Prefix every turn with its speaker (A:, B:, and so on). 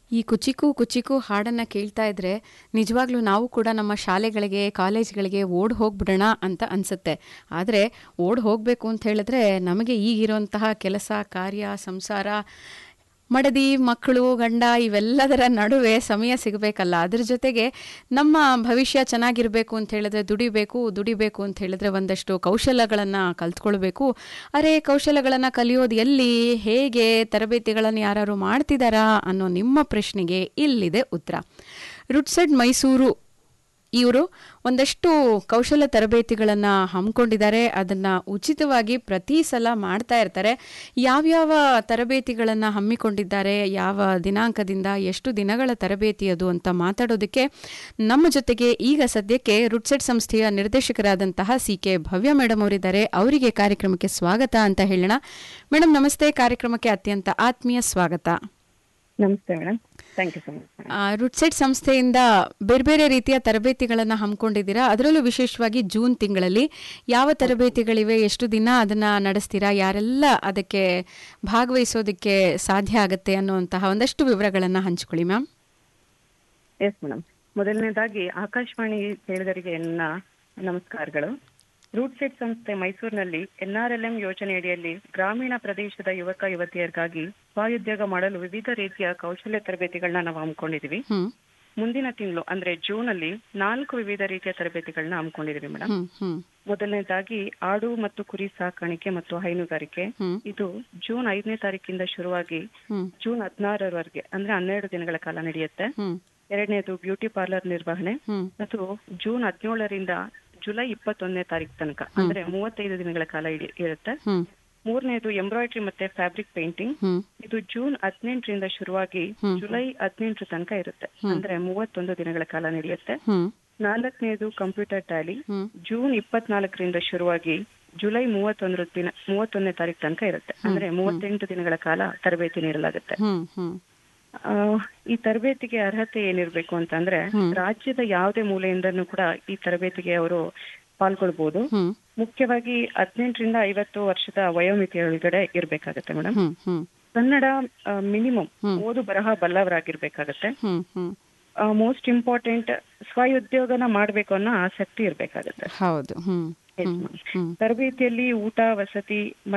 A: ಈ ಕುಚಿಕು ಕುಚಿಕು ಹಾಡನ್ನು ಕೇಳ್ತಾ ಇದ್ರೆ ನಿಜವಾಗ್ಲೂ ನಾವು ಕೂಡ ನಮ್ಮ ಶಾಲೆಗಳಿಗೆ ಕಾಲೇಜ್ಗಳಿಗೆ ಓಡ್ ಹೋಗ್ಬಿಡೋಣ ಅಂತ ಅನಿಸುತ್ತೆ ಆದರೆ ಓಡ್ ಹೋಗಬೇಕು ಅಂತ ಹೇಳಿದ್ರೆ ನಮಗೆ ಈಗಿರುವಂತಹ ಕೆಲಸ ಕಾರ್ಯ ಸಂಸಾರ ಮಡದಿ ಮಕ್ಕಳು ಗಂಡ ಇವೆಲ್ಲದರ ನಡುವೆ ಸಮಯ ಸಿಗಬೇಕಲ್ಲ ಅದ್ರ ಜೊತೆಗೆ ನಮ್ಮ ಭವಿಷ್ಯ ಚೆನ್ನಾಗಿರಬೇಕು ಅಂತ ಹೇಳಿದ್ರೆ ದುಡಿಬೇಕು ದುಡಿಬೇಕು ಅಂತ ಹೇಳಿದ್ರೆ ಒಂದಷ್ಟು ಕೌಶಲ್ಯಗಳನ್ನು ಕಲ್ತ್ಕೊಳ್ಬೇಕು ಅರೆ ಕೌಶಲ್ಯಗಳನ್ನು ಕಲಿಯೋದು ಎಲ್ಲಿ ಹೇಗೆ ತರಬೇತಿಗಳನ್ನು ಯಾರು ಮಾಡ್ತಿದ್ದಾರಾ ಅನ್ನೋ ನಿಮ್ಮ ಪ್ರಶ್ನೆಗೆ ಇಲ್ಲಿದೆ ಉತ್ತರ ರುಟ್ಸೆಡ್ ಮೈಸೂರು ಇವರು ಒಂದಷ್ಟು ಕೌಶಲ ತರಬೇತಿಗಳನ್ನು ಹಮ್ಮಿಕೊಂಡಿದ್ದಾರೆ ಅದನ್ನು ಉಚಿತವಾಗಿ ಪ್ರತಿ ಸಲ ಮಾಡ್ತಾ ಇರ್ತಾರೆ ಯಾವ್ಯಾವ ತರಬೇತಿಗಳನ್ನು ಹಮ್ಮಿಕೊಂಡಿದ್ದಾರೆ ಯಾವ ದಿನಾಂಕದಿಂದ ಎಷ್ಟು ದಿನಗಳ ತರಬೇತಿ ಅದು ಅಂತ ಮಾತಾಡೋದಕ್ಕೆ ನಮ್ಮ ಜೊತೆಗೆ ಈಗ ಸದ್ಯಕ್ಕೆ ರುಟ್ಸೆಟ್ ಸಂಸ್ಥೆಯ ನಿರ್ದೇಶಕರಾದಂತಹ ಸಿ ಕೆ ಭವ್ಯ ಮೇಡಮ್ ಅವರಿದ್ದಾರೆ ಅವರಿಗೆ ಕಾರ್ಯಕ್ರಮಕ್ಕೆ ಸ್ವಾಗತ ಅಂತ ಹೇಳೋಣ ಮೇಡಮ್ ನಮಸ್ತೆ ಕಾರ್ಯಕ್ರಮಕ್ಕೆ ಅತ್ಯಂತ ಆತ್ಮೀಯ ಸ್ವಾಗತ
B: ನಮಸ್ತೆ madam thank you so much
A: ಆ, ರುಟ್ಸೆಟ್ ಸಂಸ್ಥೆಯಿಂದ ಬೇರೆ ಬೇರೆ ರೀತಿಯ ತರಬೇತಿಗಳನ್ನು ಹಮ್ಮಿಕೊಂಡಿದ್ದೀರಾ ಅದರಲ್ಲೂ ವಿಶೇಷವಾಗಿ ಜೂನ್ ತಿಂಗಳಲ್ಲಿ ಯಾವ ತರಬೇತಿಗಳಿವೆ ಎಷ್ಟು ದಿನ ಅದನ್ನ ನಡೆಸ್ತೀರಾ ಯಾರೆಲ್ಲ ಅದಕ್ಕೆ ಭಾಗವಹಿಸೋದಕ್ಕೆ ಸಾಧ್ಯ ಆಗುತ್ತೆ ಅನ್ನುವಂತಹ ಒಂದಷ್ಟು ವಿವರಗಳನ್ನು ಹಂಚ್ಕೊಳ್ಳಿ ಮ್ಯಾಮ್
B: ಎಸ್ ಮೇಡಮ್ ಮೊದಲನೇದಾಗಿ ಆಕಾಶವಾಣಿ ಕೇಳಿದರಿಗೆ ನನ್ನ ನಮಸ್ಕಾರಗಳು ರೂಟ್ ಸೆಟ್ ಸಂಸ್ಥೆ ಮೈಸೂರಿನಲ್ಲಿ ಎನ್ಆರ್ಎಲ್ಎಂ ಯೋಜನೆಯಡಿಯಲ್ಲಿ ಗ್ರಾಮೀಣ ಪ್ರದೇಶದ ಯುವಕ ಯುವತಿಯರಿಗಾಗಿ ಸ್ವಉದ್ಯೋಗ ಮಾಡಲು ವಿವಿಧ ರೀತಿಯ ಕೌಶಲ್ಯ ತರಬೇತಿಗಳನ್ನ ನಾವು ಹಮ್ಮಿಕೊಂಡಿದೀವಿ
A: ಹ್ಮ್
B: ಮುಂದಿನ ತಿಂಗಳು ಅಂದ್ರೆ ಜೂನ್ ಅಲ್ಲಿ ನಾಲ್ಕು ವಿವಿಧ ರೀತಿಯ ತರಬೇತಿಗಳನ್ನ ಹಮ್ಮಿಕೊಂಡಿದೀವಿ ಮೇಡಮ್
A: ಹ್ಮ್ ಹ್ಮ್
B: ಮೊದಲನೇದಾಗಿ ಆಡು ಮತ್ತು ಕುರಿ ಸಾಕಾಣಿಕೆ ಮತ್ತು ಹೈನುಗಾರಿಕೆ
A: ಹ್ಮ್
B: ಇದು ಜೂನ್ ಐದನೇ ತಾರೀಕಿಂದ ಶುರುವಾಗಿ
A: ಹ್ಮ್
B: ಜೂನ್ ಹದಿನಾರರವರೆಗೆ ಅಂದ್ರೆ ಹನ್ನೆರಡು ದಿನಗಳ ಕಾಲ ನಡೆಯುತ್ತೆ
A: ಹ್ಮ್
B: ಎರಡನೇದು ಬ್ಯೂಟಿ ಪಾರ್ಲರ್ ನಿರ್ವಹಣೆ
A: ಹ್ಮ್
B: ಮತ್ತು ಜೂನ್ ಹದಿನೇಳರಿಂದ ಜುಲೈ ಇಪ್ಪತ್ತೊಂದನೇ ತಾರೀಕು ತನಕ ಅಂದ್ರೆ ಮೂವತ್ತೈದು ದಿನಗಳ ಕಾಲ ಇಡಿ- ಇರುತ್ತೆ
A: ಹ್ಮ್
B: ಮೂರನೇದು ಎಂಬ್ರಾಯ್ಡ್ರಿ ಮತ್ತೆ ಫ್ಯಾಬ್ರಿಕ್ ಪೇಂಟಿಂಗ್
A: ಹ್ಮ್
B: ಇದು ಜೂನ್ ಹದಿನೆಂಟರಿಂದ ಶುರುವಾಗಿ
A: ಹ್ಮ್.
B: ಜುಲೈ ಹದಿನೆಂಟರ ತನಕ ಇರುತ್ತೆ ಅಂದ್ರೆ ಮೂವತ್ತೊಂದು ದಿನಗಳ ಕಾಲ ನಡೆಯುತ್ತೆ
A: ಹ್ಮ್
B: ನಾಲ್ಕನೇದು ಕಂಪ್ಯೂಟರ್ ಟ್ಯಾಲಿ
A: ಹ್ಮ್
B: ಜೂನ್ ಇಪ್ಪತ್ನಾಲ್ಕರಿಂದ ಶುರುವಾಗಿ ಜುಲೈ ಮೂವತ್ತೊಂದರ ದಿನ ಮೂವತ್ತೊಂದನೇ ತಾರೀಕು ತನಕ ಇರುತ್ತೆ ಅಂದ್ರೆ ಮೂವತ್ತೆಂಟು ದಿನಗಳ ಕಾಲ ತರಬೇತಿ ನೀಡಲಾಗುತ್ತೆ
A: ಹ್ಮ್ ಹ್ಮ್
B: ಆ, ಈ ತರಬೇತಿಗೆ ಅರ್ಹತೆ ಏನಿರ್ಬೇಕು ಅಂತಂದ್ರೆ ರಾಜ್ಯದ ಯಾವುದೇ ಮೂಲೆಯಿಂದನೂ ಕೂಡ ಈ ತರಬೇತಿಗೆ ಅವರು ಪಾಲ್ಗೊಳ್ಬಹುದು
A: ಹ್ಮ್
B: ಮುಖ್ಯವಾಗಿ ಹದಿನೆಂಟರಿಂದ ಐವತ್ತು ವರ್ಷದ ವಯೋಮಿತಿ ಒಳಗಡೆ ಇರ್ಬೇಕಾಗತ್ತೆ ಮೇಡಮ್
A: ಹ್ಮ್ ಹ್ಮ್
B: ಕನ್ನಡ ಮಿನಿಮಮ್ ಓದು ಬರಹ ಬಲ್ಲವರಾಗಿರ್ಬೇಕಾಗತ್ತೆ
A: ಹ್ಮ್ ಹ್ಮ್
B: ಮೋಸ್ಟ್ ಇಂಪಾರ್ಟೆಂಟ್ ಸ್ವಉದ್ಯೋಗನ ಮಾಡ್ಬೇಕು ಅನ್ನೋ ಆಸಕ್ತಿ ಇರ್ಬೇಕಾಗತ್ತೆ
A: ಹೌದು ಹ್ಮ್
B: Yes,
A: ಹ್ಮ್
B: ma'am.
A: ಹ್ಮ್
B: ತರಬೇತಿಯಲ್ಲಿ ಊಟ ವಸತಿ